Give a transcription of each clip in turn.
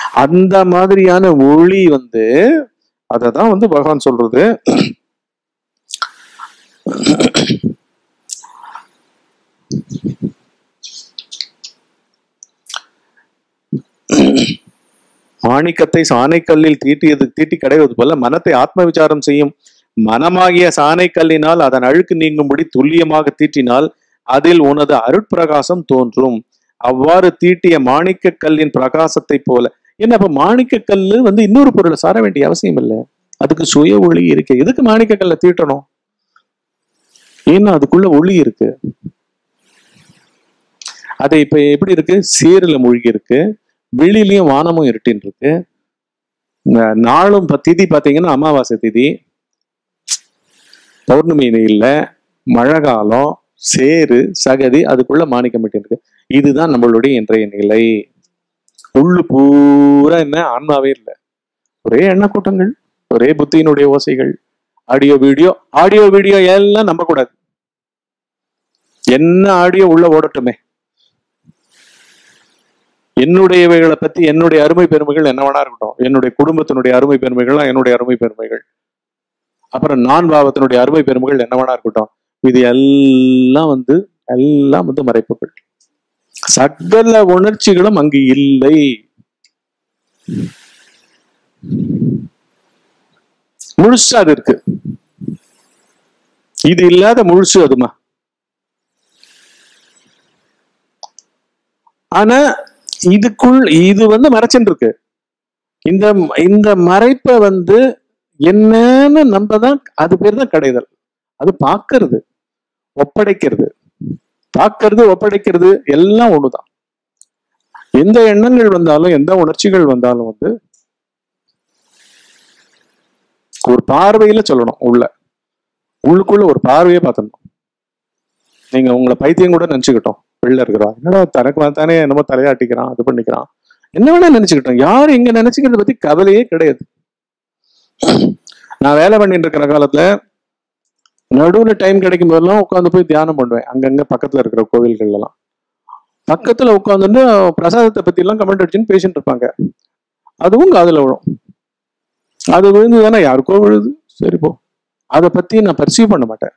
அந்த மாதிரியான ஒளி வந்து அதை தான் வந்து பகவான் சொல்றது மாணிக்கத்தை சாணைக்கல்லில் தீட்டியது தீட்டி கடைவது போல மனத்தை ஆத்ம விசாரம் செய்யும் மனமாகிய சாணைக்கல்லினால் அதன் அழுக்கு நீங்கும்படி துல்லியமாக தீட்டினால் அதில் உனது அருட்பிரகாசம் தோன்றும் அவ்வாறு தீட்டிய மாணிக்க கல்லின் பிரகாசத்தை போல என்ன அப்ப மாணிக்க கல்லு வந்து இன்னொரு பொருளை சார வேண்டிய அவசியம் இல்லை அதுக்கு சுய ஒளி இருக்கு எதுக்கு மாணிக்க கல்லை தீட்டணும் ஏன்னா அதுக்குள்ள ஒளி இருக்கு அது இப்ப எப்படி இருக்கு சீரில் மூழ்கி இருக்கு வெளியிலயும் வானமும் இருட்டின்னு இருக்கு இந்த நாளும் ப- திதி பாத்தீங்கன்னா அமாவாசை திதி பௌர்ணமி இல்ல மழை காலம் சேரு சகதி அதுக்குள்ள மாணிக்கம் இருக்கு இதுதான் நம்மளுடைய இன்றைய நிலை உள்ளு பூரா என்ன ஆன்மாவே இல்லை ஒரே எண்ணக்கூட்டங்கள் ஒரே புத்தியினுடைய ஓசைகள் ஆடியோ வீடியோ ஆடியோ வீடியோ எல்லாம் நம்ப கூடாது என்ன ஆடியோ உள்ள ஓடட்டுமே என்னுடையவைகளை பத்தி என்னுடைய அருமை பெருமைகள் என்ன வேணா இருக்கட்டும் என்னுடைய குடும்பத்தினுடைய அருமை பெருமைகள் என்னுடைய அருமை பெருமைகள் அப்புறம் நான் பாவத்தினுடைய அருமை பெருமைகள் என்ன வேணா இருக்கட்டும் இது எல்லாம் வந்து எல்லாம் வந்து மறைப்புகள் சகல உணர்ச்சிகளும் அங்கு இல்லை முழுசா அது இருக்கு இது இல்லாத முழுசு அதுமா ஆனா இதுக்குள் இது வந்து மறைச்சுட்டு இருக்கு இந்த இந்த மறைப்பை வந்து என்னன்னு நம்ம தான் அது பேர் தான் கடைதல் அது பார்க்கறது ஒப்படைக்கிறது பார்க்கறது ஒப்படைக்கிறது எல்லாம் ஒண்ணுதான் எந்த எண்ணங்கள் வந்தாலும் எந்த உணர்ச்சிகள் வந்தாலும் வந்து ஒரு பார்வையில சொல்லணும் உள்ள உள்ளுக்குள்ள ஒரு பார்வையை பார்த்துடணும் நீங்க உங்களை பைத்தியம் கூட நினைச்சுக்கிட்டோம் வெளில இருக்கிறோம் என்னடா தனக்கு தானே என்னமோ தலையாட்டிக்கிறான் அது பண்ணிக்கிறான் என்ன வேணா நினைச்சுக்கிட்டோம் யாரும் இங்க நினைச்சுக்கிறத பத்தி கவலையே கிடையாது நான் வேலை பண்ணிட்டு இருக்கிற காலத்துல நடுவுல டைம் கிடைக்கும் போதெல்லாம் உட்காந்து போய் தியானம் பண்ணுவேன் அங்கங்க பக்கத்துல இருக்கிற கோவில்கள் எல்லாம் பக்கத்துல உட்காந்துட்டு பிரசாதத்தை பத்தி எல்லாம் கமெண்ட் அடிச்சுன்னு பேசிட்டு இருப்பாங்க அதுவும் காதுல விழும் அது விழுந்து தானே யாருக்கோ விழுது சரி போ அதை பத்தி நான் பர்சீவ் பண்ண மாட்டேன்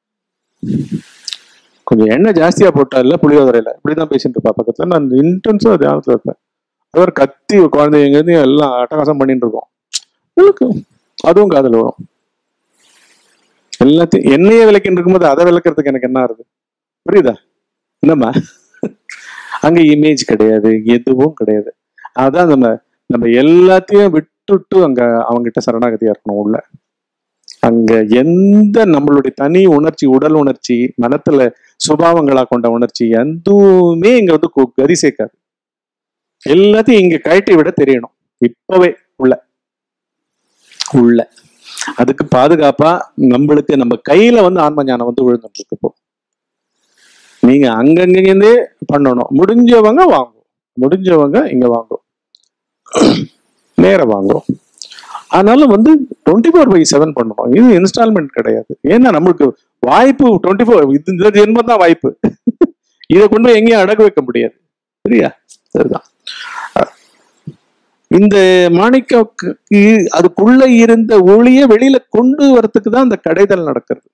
கொஞ்சம் எண்ணெய் ஜாஸ்தியா போட்டா இல்ல புளியோதரையில இப்படிதான் பேசிட்டு இருப்பா பக்கத்துல நான் இன்டென்ஸா தியானத்துல இருப்பேன் அது ஒரு கத்தி குழந்தைங்க இருந்து எல்லாம் அட்டகாசம் பண்ணிட்டு இருக்கோம் உங்களுக்கு அதுவும் காதுல வரும் எல்லாத்தையும் எண்ணெயை விளக்கின்னு இருக்கும்போது அதை விளக்குறதுக்கு எனக்கு என்ன ஆகுது புரியுதா என்னம்மா அங்க இமேஜ் கிடையாது எதுவும் கிடையாது அதான் நம்ம நம்ம எல்லாத்தையும் விட்டுட்டு அங்க அவங்ககிட்ட சரணாகதியா இருக்கணும் உள்ள அங்க எந்த நம்மளுடைய தனி உணர்ச்சி உடல் உணர்ச்சி மனத்துல சுபாவங்களா கொண்ட உணர்ச்சி எதுவுமே இங்க வந்து கு- கதி சேர்க்காது எல்லாத்தையும் இங்க கழட்டி விட தெரியணும் இப்பவே உள்ள உள்ள அதுக்கு பாதுகாப்பா நம்மளுக்கு நம்ம கையில வந்து ஆன்ம ஞானம் வந்து விழுந்துட்டு இருக்கு இப்போ நீங்க அங்கங்கிருந்தே பண்ணணும் முடிஞ்சவங்க வாங்கும் முடிஞ்சவங்க இங்க வாங்கும் நேரம் வாங்கும் ஆனாலும் வந்து டுவெண்ட்டி ஃபோர் பை செவன் பண்ணணும் இது இன்ஸ்டால்மெண்ட் கிடையாது ஏன்னா நம்மளுக்கு வாய்ப்பு டுவெண்ட்டி ஃபோர் இது இந்த ஜென்மம் தான் வாய்ப்பு இதை கொண்டு போய் எங்கேயும் அடகு வைக்க முடியாது சரியா சரிதான் இந்த மாணிக்க அதுக்குள்ள இருந்த ஒளியை வெளியில கொண்டு வரத்துக்கு தான் அந்த கடைதல் நடக்கிறது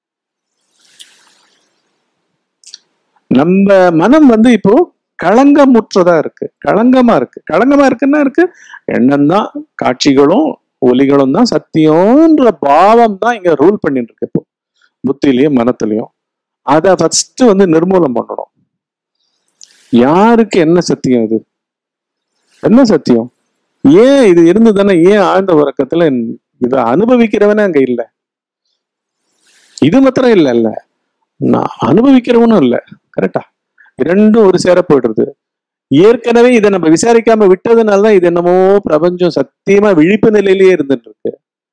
நம்ம மனம் வந்து இப்போ களங்கமுற்றதா இருக்கு களங்கமா இருக்கு களங்கமா இருக்குன்னா இருக்கு எண்ணம் தான் காட்சிகளும் ஒலிகளும் தான் சத்தியம்ன்ற பாவம் தான் இங்க ரூல் பண்ணிட்டு இருக்கு இப்போ புத்திலையும் மனத்திலையும் அதை ஃபர்ஸ்ட் வந்து நிர்மூலம் பண்ணணும் யாருக்கு என்ன சத்தியம் இது என்ன சத்தியம் ஏன் இது இருந்து தானே ஏன் ஆழ்ந்த உறக்கத்துல இதை அனுபவிக்கிறவனே அங்க இல்ல இது மாத்திரம் இல்ல இல்ல நான் அனுபவிக்கிறவனும் இல்ல கரெக்டா இரண்டும் ஒரு சேர போயிடுறது ஏற்கனவே இதை நம்ம விசாரிக்காம விட்டதுனால தான் இது என்னமோ பிரபஞ்சம் சத்தியமா விழிப்பு நிலையிலேயே இருந்துட்டு இருக்கு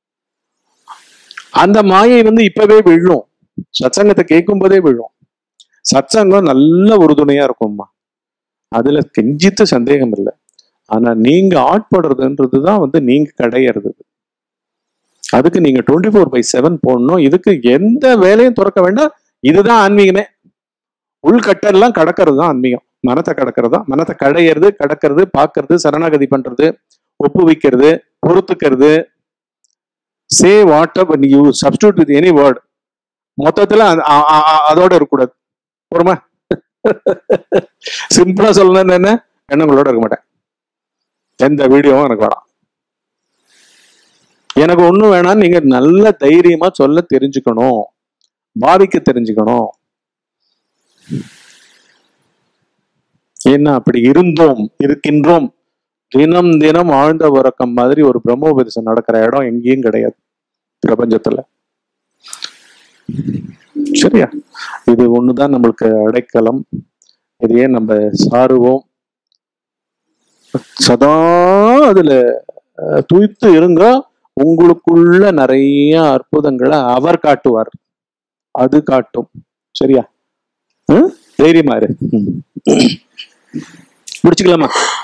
அந்த மாயை வந்து இப்பவே விழும் சத்சங்கத்தை கேட்கும் போதே விழும் சத்சங்கம் நல்ல உறுதுணையா இருக்கும்மா அதுல கெஞ்சித்து சந்தேகம் இல்லை ஆனா நீங்க ஆட்படுறதுன்றது தான் வந்து நீங்க கடையிறது அதுக்கு நீங்க டுவெண்ட்டி ஃபோர் பை செவன் போடணும் இதுக்கு எந்த வேலையும் துறக்க வேண்டாம் இதுதான் ஆன்மீகமே உள்கட்டெல்லாம் கடக்கிறது தான் ஆன்மீகம் மனத்தை கடக்கிறதா மனத்தை கடையிறது கடக்கிறது பார்க்கறது சரணாகதி பண்றது ஒப்புவிக்கிறது பொறுத்துக்கிறது say what up you substitute with any word மொத்தத்துல அது- அ- அ- அ- அதோட இருக்கக்கூடாது போருமா சிம்பிளா சொல்லணும்னு என்ன எண்ணங்களோட இருக்க மாட்டேன் எந்த வீடியோவும் எனக்கு வேணாம் எனக்கு ஒண்ணும் வேணாம் நீங்க நல்ல தைரியமா சொல்ல தெரிஞ்சுக்கணும் பாவிக்க தெரிஞ்சுக்கணும் ஏன்னா அப்படி இருந்தோம் இருக்கின்றோம் தினம் தினம் ஆழ்ந்த உறக்கம் மாதிரி ஒரு பிரம்மோபதேசம் நடக்கிற இடம் எங்கேயும் கிடையாது பிரபஞ்சத்துல சரியா இது ஒண்ணுதான் நம்மளுக்கு அடைக்கலம் இதையே நம்ம சாருவோம் சதா அதுல அஹ், துய்த்து இருங்க உங்களுக்குள்ள நிறைய அற்புதங்களை அவர் காட்டுவார் அது காட்டும் சரியா ம்? தைரியமா இரு ம். முடிச்சுக்கலாமா